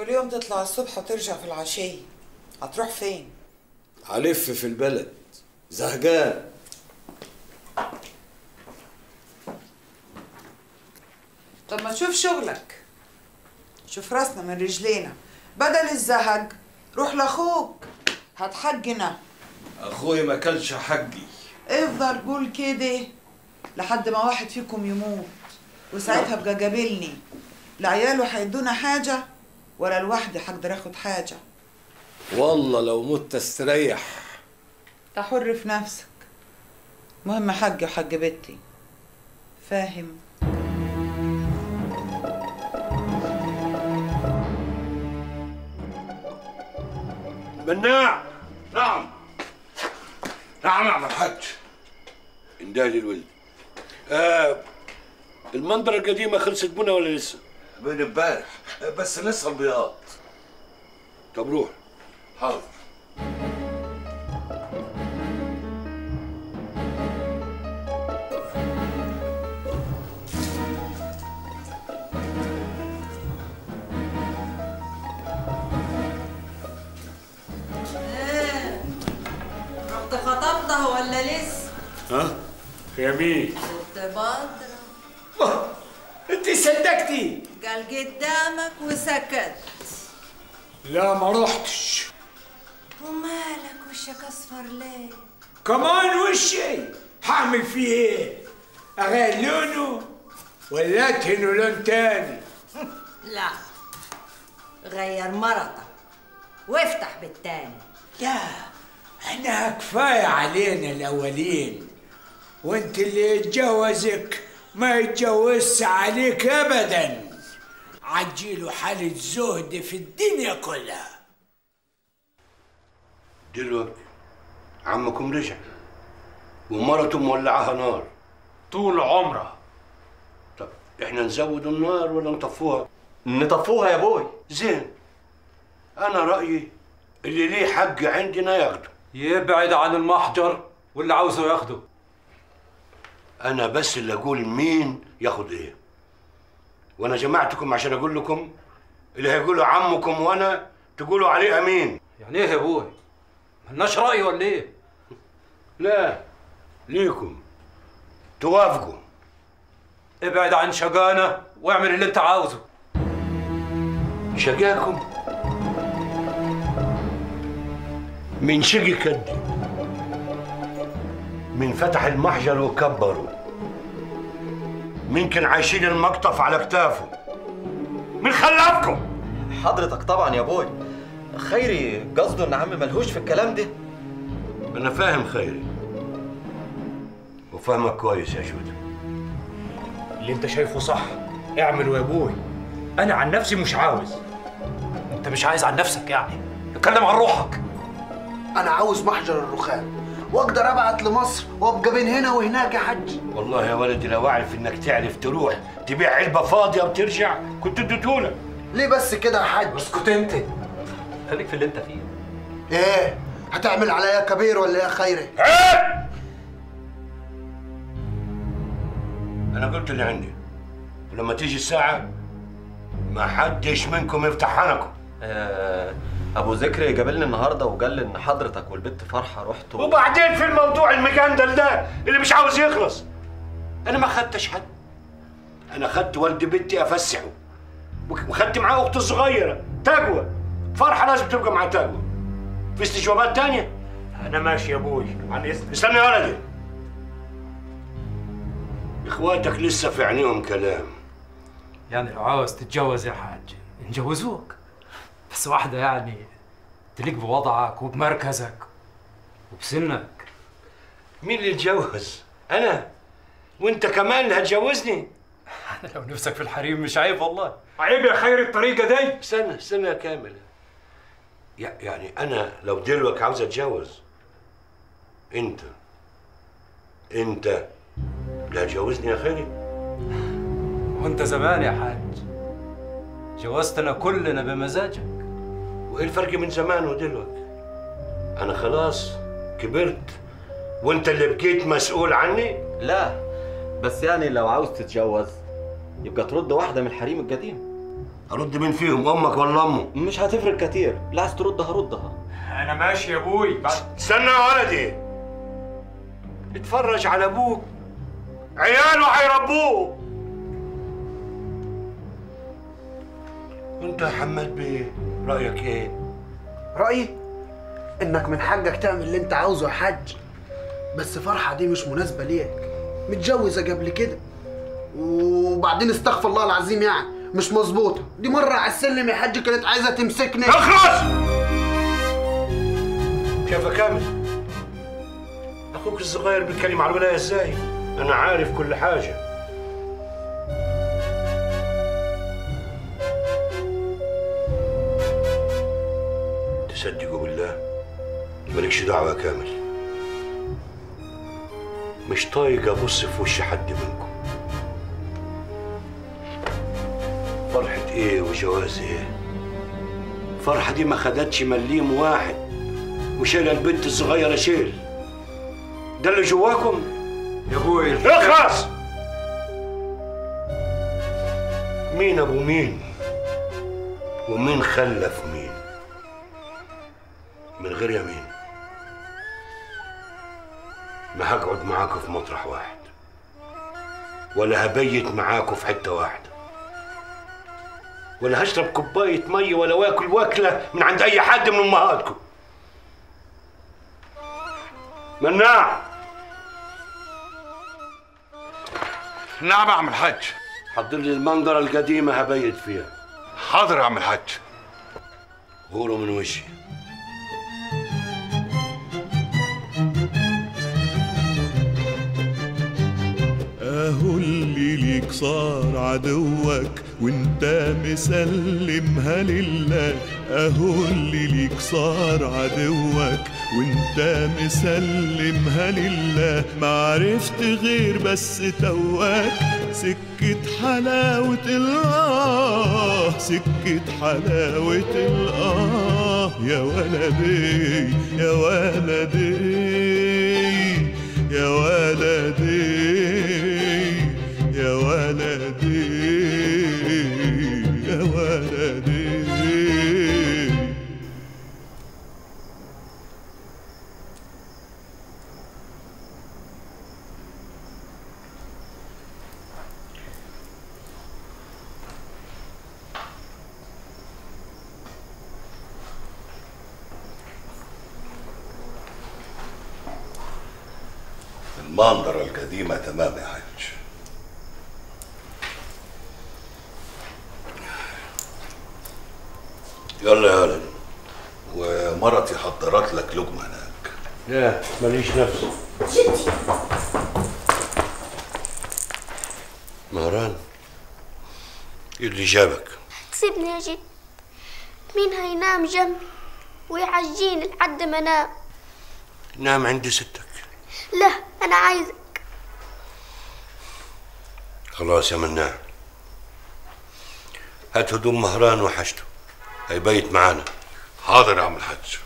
كل يوم تطلع الصبح وترجع في العشية هتروح فين؟ هلف في البلد زهقان طب ما تشوف شغلك شوف راسنا من رجلينا بدل الزهق روح لاخوك هتحجنا اخوي ما كلش حقي افضل قول كده لحد ما واحد فيكم يموت وساعتها بقى قابلني لا عياله هيدونا حاجة ولا لوحدي هقدر اخد حاجة والله لو مت استريح انت حر في نفسك مهم حقي وحق بنتي فاهم مناع نعم نعم يا عم الحاج اندالي الولد آه المنظرة القديمة خلصت بنا ولا لسه؟ من امبارح بس لسه البياض طب روح حاضر رحت خطبتها ولا لسه؟ ها؟ يا مين؟ ست بدرة انت صدقتي قال قدامك وسكت لا ما رحتش ومالك وشك اصفر ليه؟ كمان وشي هعمل فيه ايه اغير لونه ولا ادهنه لون تاني لا غير مرتك وافتح بالتاني لا احنا كفاية علينا الاولين وانت اللي يتجوزك ما يتجوزش عليك ابدا عجيله حالة زهد في الدنيا كلها دلوقتي عمكم رجع ومرته مولعاها نار طول عمرها طب احنا نزود النار ولا نطفوها؟ نطفوها يا بوي زين انا رأيي اللي ليه حق عندنا ياخده يبعد عن المحجر واللي عاوزه ياخده انا بس اللي اقول مين ياخد ايه وانا جمعتكم عشان اقول لكم اللي هيقولوا عمكم وانا تقولوا عليه امين يعني ايه يا بوي ملناش رأي ولا ايه لا ليكم توافقوا ابعد عن شقانا واعمل اللي انت عاوزه شقاكم من شقي كدي من فتح المحجر وكبروا من كان عايشين المقطف على كتافه من خلفكم حضرتك طبعا يا بوي خيري قصده ان عم ملهوش في الكلام ده انا فاهم خيري وفاهمك كويس يا جودة اللي انت شايفه صح اعمله يا ابوي انا عن نفسي مش عاوز انت مش عايز عن نفسك يعني اتكلم عن روحك انا عاوز محجر الرخام واقدر ابعت لمصر وابقى بين هنا وهناك يا حج والله يا ولدي لو اعرف انك تعرف تروح تبيع علبه فاضيه وترجع كنت اديتهولك ليه بس كده يا حج اسكت انت خليك في اللي انت فيه ايه هتعمل عليا كبير ولا يا خيري انا قلت اللي عندي ولما تيجي الساعه ما حدش منكم يفتح حنكم آه ابو ذكري جابلني النهارده وقال لي ان حضرتك والبت فرحه رحتوا وبعدين في الموضوع المجندل ده اللي مش عاوز يخلص انا ما خدتش حد انا خدت والد بنتي افسحه وخدت معاه اختي الصغيره تقوى فرحه لازم تبقى مع تقوى في استجوابات تانية انا ماشي يا ابوي عن اذنك استنى يا ولدي اخواتك لسه في عينيهم كلام يعني لو عاوز تتجوز يا حاج نجوزوك بس واحدة يعني تليق بوضعك وبمركزك وبسنك مين اللي يتجوز انا وانت كمان اللي هتجوزني انا لو نفسك في الحريم مش عيب والله عيب يا خير الطريقة دي استنى استنى يا كامل يع- يعني انا لو دلوقتي عاوز اتجوز انت انت اللي هتجوزني يا خيري وانت زمان يا حاج جوزتنا كلنا بمزاجك وايه الفرق من زمان ودلوقتي انا خلاص كبرت وانت اللي بقيت مسؤول عني لا بس يعني لو عاوز تتجوز يبقى ترد واحده من الحريم القديم ارد مين فيهم امك ولا امه مش هتفرق كتير لا عايز ترد هردها انا ماشي يا ابوي بعد استنى يا ولدي اتفرج على ابوك عياله هيربوه انت يا حماد بيه رايك ايه رأيي إنك من حقك تعمل اللي أنت عاوزه يا حاج بس فرحة دي مش مناسبة ليك متجوزة قبل كده وبعدين استغفر الله العظيم يعني مش مظبوطة دي مرة على السلم يا حاج كانت عايزة تمسكني اخلص شايف يا كامل اخوك الصغير بيتكلم على الولايه ازاي انا عارف كل حاجه تصدقوا بالله مالكش دعوه يا كامل مش طايق ابص في وش حد منكم فرحة ايه وجواز ايه فرحة دي ما خدتش مليم واحد وشايله البنت الصغيرة شيل ده اللي جواكم يا ابوي اخلص مين ابو مين ومين خلف مين من غير يمين ما هقعد معاكم في مطرح واحد ولا هبيت معاكم في حته واحده ولا هشرب كوبايه ميه ولا واكل واكله من عند اي حد من امهاتكم مناع نعم يا عم الحاج حضر لي المنظره القديمه هبيت فيها حاضر يا عم الحاج غوروا من وشي اهو اللي ليك صار عدوك وانت مسلمها لله اهو اللي ليك صار عدوك وانت مسلمها لله ما عرفت غير بس تواك سكة حلاوة الآه سكة حلاوة الآه يا ولدي يا ولدي يا ولدي يا ولدي يا ولدي المنظرة القديمة تمام يا حاج يلا يا ولد ومرتي حضرت لك لقمة هناك لا ماليش نفس مهران ايه اللي جابك سيبني يا جد مين هينام جنبي ويعجيني لحد ما انام نام عند ستك لا انا عايزك خلاص يا مناع هات هدوم مهران وحشته هيبيت معانا حاضر يا عم الحاج